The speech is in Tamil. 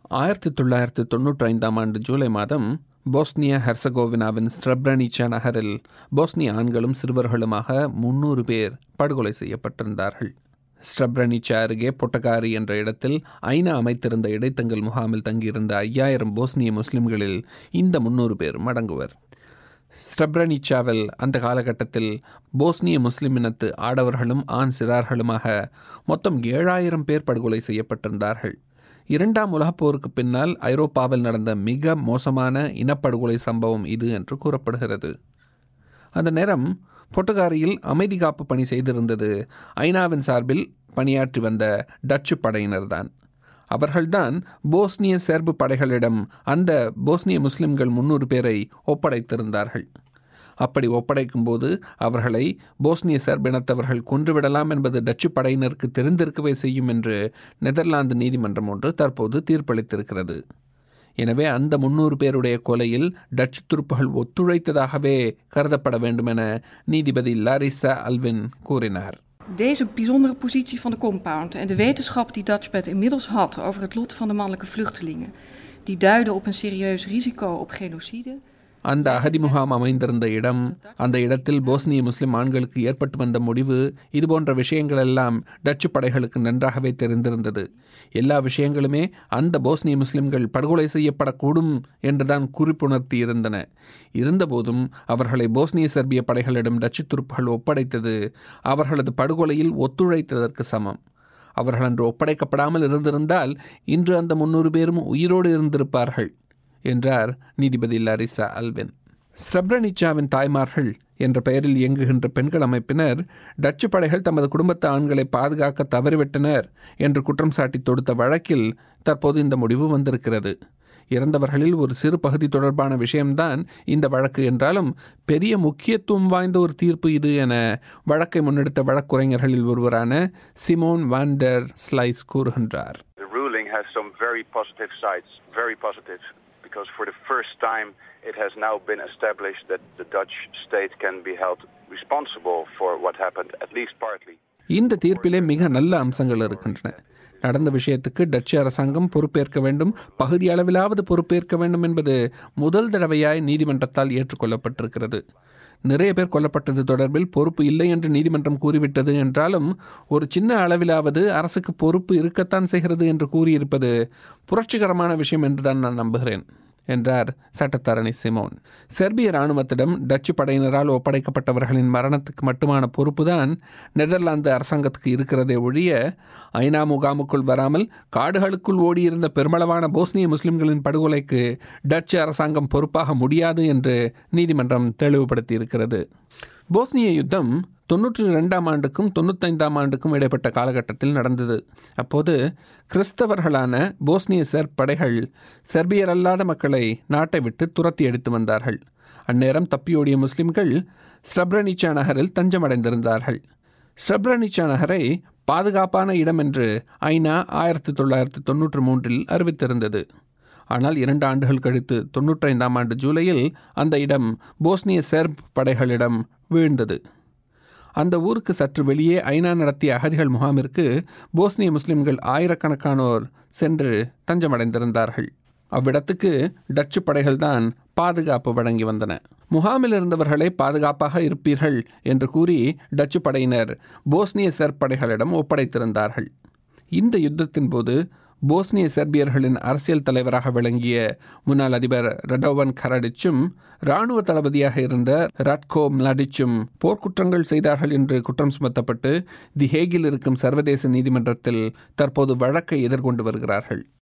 ஆயிரத்தி தொள்ளாயிரத்தி தொண்ணூற்றி ஐந்தாம் ஆண்டு ஜூலை மாதம் போஸ்னிய ஹெர்சகோவினாவின் ஸ்ட்ரப்ரனிச்சா நகரில் போஸ்னிய ஆண்களும் சிறுவர்களுமாக முன்னூறு பேர் படுகொலை செய்யப்பட்டிருந்தார்கள் ஸ்ட்ரப்ரனிச்சா அருகே பொட்டகாரி என்ற இடத்தில் ஐநா அமைத்திருந்த இடைத்தங்கல் முகாமில் தங்கியிருந்த ஐயாயிரம் போஸ்னிய முஸ்லிம்களில் இந்த முன்னூறு பேர் அடங்குவர் ஸ்ட்ரப்ரனிச்சாவில் அந்த காலகட்டத்தில் போஸ்னிய முஸ்லிம் இனத்து ஆடவர்களும் ஆண் சிறார்களுமாக மொத்தம் ஏழாயிரம் பேர் படுகொலை செய்யப்பட்டிருந்தார்கள் இரண்டாம் உலகப் போருக்கு பின்னால் ஐரோப்பாவில் நடந்த மிக மோசமான இனப்படுகொலை சம்பவம் இது என்று கூறப்படுகிறது அந்த நேரம் பொட்டுகாரியில் அமைதி காப்பு பணி செய்திருந்தது ஐநாவின் சார்பில் பணியாற்றி வந்த டச்சு படையினர்தான் அவர்கள்தான் போஸ்னிய சேர்பு படைகளிடம் அந்த போஸ்னிய முஸ்லிம்கள் முன்னூறு பேரை ஒப்படைத்திருந்தார்கள் அப்படி ஒப்படைக்கும்போது அவர்களை போஸ்னிய சேர்பினத்தவர்கள் கொன்றுவிடலாம் என்பது டச்சு படையினருக்கு தெரிந்திருக்கவே செய்யும் என்று நெதர்லாந்து நீதிமன்றம் ஒன்று தற்போது தீர்ப்பளித்திருக்கிறது எனவே அந்த முன்னூறு பேருடைய கொலையில் டச்சு துருப்புகள் ஒத்துழைத்ததாகவே கருதப்பட வேண்டும் என நீதிபதி லாரிசா அல்வின் கூறினார் Deze bijzondere positie van de compound en de wetenschap die Dutchbed inmiddels had over het lot van de mannelijke vluchtelingen, die duiden op een serieus risico op genocide. அந்த அகதி முகாம் அமைந்திருந்த இடம் அந்த இடத்தில் போஸ்னிய முஸ்லிம் ஆண்களுக்கு ஏற்பட்டு வந்த முடிவு இது போன்ற விஷயங்கள் எல்லாம் டச்சு படைகளுக்கு நன்றாகவே தெரிந்திருந்தது எல்லா விஷயங்களுமே அந்த போஸ்னிய முஸ்லிம்கள் படுகொலை செய்யப்படக்கூடும் என்றுதான் குறிப்புணர்த்தி இருந்தன இருந்தபோதும் அவர்களை போஸ்னிய செர்பிய படைகளிடம் டச்சு துருப்புகள் ஒப்படைத்தது அவர்களது படுகொலையில் ஒத்துழைத்ததற்கு சமம் அவர்கள் அன்று ஒப்படைக்கப்படாமல் இருந்திருந்தால் இன்று அந்த முன்னூறு பேரும் உயிரோடு இருந்திருப்பார்கள் என்றார் நீதிபதி லாரிசா அல்வின் ஸ்ரப்ரனிச்சாவின் தாய்மார்கள் என்ற பெயரில் இயங்குகின்ற பெண்கள் அமைப்பினர் டச்சு படைகள் தமது குடும்பத்து ஆண்களை பாதுகாக்க தவறிவிட்டனர் என்று குற்றம் சாட்டி தொடுத்த வழக்கில் தற்போது இந்த முடிவு வந்திருக்கிறது இறந்தவர்களில் ஒரு சிறு பகுதி தொடர்பான விஷயம்தான் இந்த வழக்கு என்றாலும் பெரிய முக்கியத்துவம் வாய்ந்த ஒரு தீர்ப்பு இது என வழக்கை முன்னெடுத்த வழக்குரைஞர்களில் ஒருவரான சிமோன் வாண்டர் ஸ்லைஸ் கூறுகின்றார் The ruling has some very positive sides, very positive, because for the first time it has now been established that the Dutch state can be held responsible for what happened, at least partly. இந்த தீர்ப்பிலே மிக நல்ல அம்சங்கள் இருக்கின்றன நடந்த விஷயத்துக்கு டச்சு அரசாங்கம் பொறுப்பேற்க வேண்டும் பகுதி அளவிலாவது பொறுப்பேற்க வேண்டும் என்பது முதல் தடவையாய் நீதிமன்றத்தால் ஏற்றுக்கொள்ளப்பட்டிருக்கிறது நிறைய பேர் கொல்லப்பட்டது தொடர்பில் பொறுப்பு இல்லை என்று நீதிமன்றம் கூறிவிட்டது என்றாலும் ஒரு சின்ன அளவிலாவது அரசுக்கு பொறுப்பு இருக்கத்தான் செய்கிறது என்று கூறியிருப்பது புரட்சிகரமான விஷயம் என்றுதான் நான் நம்புகிறேன் என்றார் சட்டத்தரணி சிமோன் செர்பிய இராணுவத்திடம் டச்சு படையினரால் ஒப்படைக்கப்பட்டவர்களின் மரணத்துக்கு மட்டுமான பொறுப்புதான் நெதர்லாந்து அரசாங்கத்துக்கு இருக்கிறதே ஒழிய ஐநா முகாமுக்குள் வராமல் காடுகளுக்குள் ஓடியிருந்த பெருமளவான போஸ்னிய முஸ்லிம்களின் படுகொலைக்கு டச்சு அரசாங்கம் பொறுப்பாக முடியாது என்று நீதிமன்றம் தெளிவுபடுத்தியிருக்கிறது போஸ்னிய யுத்தம் தொன்னூற்றி ரெண்டாம் ஆண்டுக்கும் தொண்ணூத்தைந்தாம் ஆண்டுக்கும் இடைப்பட்ட காலகட்டத்தில் நடந்தது அப்போது கிறிஸ்தவர்களான போஸ்னிய செர்ப் படைகள் செர்பியர் அல்லாத மக்களை நாட்டை விட்டு துரத்தி எடுத்து வந்தார்கள் அந்நேரம் தப்பியோடிய முஸ்லிம்கள் ஸ்ரப்ரனிச்சா நகரில் தஞ்சமடைந்திருந்தார்கள் ஸ்ரப்ரனிச்சா நகரை பாதுகாப்பான இடம் என்று ஐநா ஆயிரத்தி தொள்ளாயிரத்தி தொன்னூற்றி மூன்றில் அறிவித்திருந்தது ஆனால் இரண்டு ஆண்டுகள் கழித்து தொன்னூற்றைந்தாம் ஆண்டு ஜூலையில் அந்த இடம் போஸ்னிய செர்ப் படைகளிடம் வீழ்ந்தது அந்த ஊருக்கு சற்று வெளியே ஐநா நடத்திய அகதிகள் முகாமிற்கு போஸ்னிய முஸ்லிம்கள் ஆயிரக்கணக்கானோர் சென்று தஞ்சமடைந்திருந்தார்கள் அவ்விடத்துக்கு டச்சு படைகள்தான் பாதுகாப்பு வழங்கி வந்தன முகாமில் இருந்தவர்களை பாதுகாப்பாக இருப்பீர்கள் என்று கூறி டச்சு படையினர் போஸ்னிய செர்ப் படைகளிடம் ஒப்படைத்திருந்தார்கள் இந்த யுத்தத்தின் போது போஸ்னிய செர்பியர்களின் அரசியல் தலைவராக விளங்கிய முன்னாள் அதிபர் ரடோவன் கரடிச்சும் இராணுவ தளபதியாக இருந்த ரட்கோ மிளாடிச்சும் போர்க்குற்றங்கள் செய்தார்கள் என்று குற்றம் சுமத்தப்பட்டு தி ஹேகில் இருக்கும் சர்வதேச நீதிமன்றத்தில் தற்போது வழக்கை எதிர்கொண்டு வருகிறார்கள்